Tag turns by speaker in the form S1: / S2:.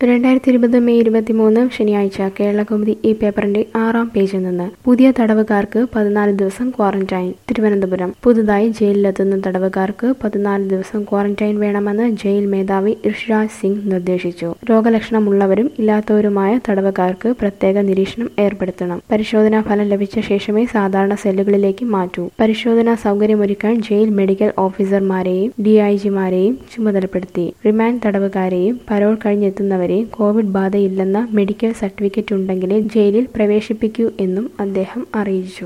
S1: രണ്ടായിരത്തി ഇരുപത് മെയ് ഇരുപത്തിമൂന്ന് ശനിയാഴ്ച കേരളകൗമുദി ഈ പേപ്പറിന്റെ ആറാം പേജിൽ നിന്ന് പുതിയ തടവുകാർക്ക് പതിനാല് ദിവസം ക്വാറന്റൈൻ തിരുവനന്തപുരം പുതുതായി ജയിലിലെത്തുന്ന തടവുകാർക്ക് പതിനാല് ദിവസം ക്വാറന്റൈൻ വേണമെന്ന് ജയിൽ മേധാവി ഇർഷാദ് സിംഗ് നിർദ്ദേശിച്ചു രോഗലക്ഷണമുള്ളവരും ഇല്ലാത്തവരുമായ തടവുകാർക്ക് പ്രത്യേക നിരീക്ഷണം ഏർപ്പെടുത്തണം പരിശോധനാ ഫലം ലഭിച്ച ശേഷമേ സാധാരണ സെല്ലുകളിലേക്ക് മാറ്റൂ പരിശോധനാ സൗകര്യമൊരുക്കാൻ ജയിൽ മെഡിക്കൽ ഓഫീസർമാരെയും ഡിഐജിമാരെയും ചുമതലപ്പെടുത്തി റിമാൻഡ് തടവുകാരെയും പരോൾ കഴിഞ്ഞെത്തുന്നവരെയും കോവിഡ് ബാധയില്ലെന്ന മെഡിക്കൽ സർട്ടിഫിക്കറ്റ് ഉണ്ടെങ്കിലേ ജയിലിൽ പ്രവേശിപ്പിക്കൂ എന്നും അദ്ദേഹം അറിയിച്ചു